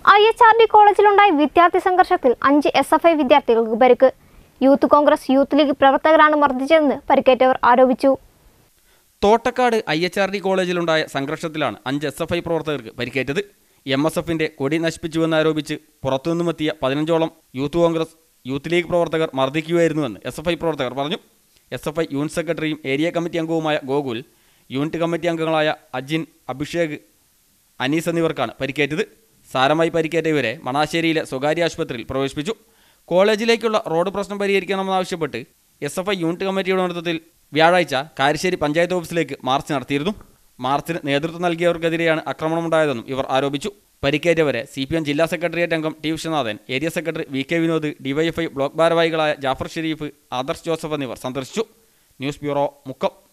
I H R D കോളേജിലുണ്ടായ വിദ്യാർത്ഥി സംഘർഷത്തിൽ അഞ്ച് എസ് എഫ് ഐ വിദ്യാർത്ഥികൾക്ക് പരിക്ക് യൂത്ത് കോൺഗ്രസ് യൂത്ത് ലീഗ് പ്രവർത്തകരാണ് മർദ്ദിച്ചതെന്ന് പരിക്കേറ്റവർ ആരോപിച്ചു തോട്ടക്കാട് ഐ എച്ച് ആർ ഡി കോളേജിലുണ്ടായ സംഘർഷത്തിലാണ് അഞ്ച് എസ് എഫ് ഐ പ്രവർത്തകർക്ക് പരിക്കേറ്റത് എം എസ് എഫിന്റെ കൊടി നശിപ്പിച്ചുവെന്നാരോപിച്ച് പുറത്തുനിന്നുമെത്തിയ പതിനഞ്ചോളം യൂത്ത് കോൺഗ്രസ് യൂത്ത് ലീഗ് പ്രവർത്തകർ മർദ്ദിക്കുകയായിരുന്നുവെന്ന് എസ് എഫ് ഐ പ്രവർത്തകർ പറഞ്ഞു എസ് എഫ് ഐ യൂണിറ്റ് സെക്രട്ടറിയും ഏരിയ കമ്മിറ്റി അംഗവുമായ ഗോകുൽ യൂണിറ്റ് കമ്മിറ്റി അംഗങ്ങളായ അജിൻ അഭിഷേക് അനീസ് എന്നിവർക്കാണ് പരിക്കേറ്റത് സാരമായി പരിക്കേറ്റ ഇവരെ മണാശ്ശേരിയിലെ സ്വകാര്യ ആശുപത്രിയിൽ പ്രവേശിപ്പിച്ചു കോളേജിലേക്കുള്ള റോഡ് പ്രശ്നം പരിഹരിക്കണമെന്നാവശ്യപ്പെട്ട് എസ് എഫ് ഐ യൂണിറ്റ് കമ്മിറ്റിയുടെ നേതൃത്വത്തിൽ വ്യാഴാഴ്ച കാരശ്ശേരി പഞ്ചായത്ത് ഓഫീസിലേക്ക് മാർച്ച് നടത്തിയിരുന്നു മാർച്ചിന് നേതൃത്വം നൽകിയവർക്കെതിരെയാണ് ആക്രമണമുണ്ടായതെന്നും ഇവർ ആരോപിച്ചു പരിക്കേറ്റവരെ സി പി എം ജില്ലാ സെക്രട്ടേറിയറ്റ് അംഗം T Viswanathan area secretary V K Vinod DYFI block ഭാരവാഹികളായ ജാഫർ ഷെരീഫ് ആദർശ് ജോസഫ് എന്നിവർ സന്ദർശിച്ചു ന്യൂസ് ബ്യൂറോ മുക്കം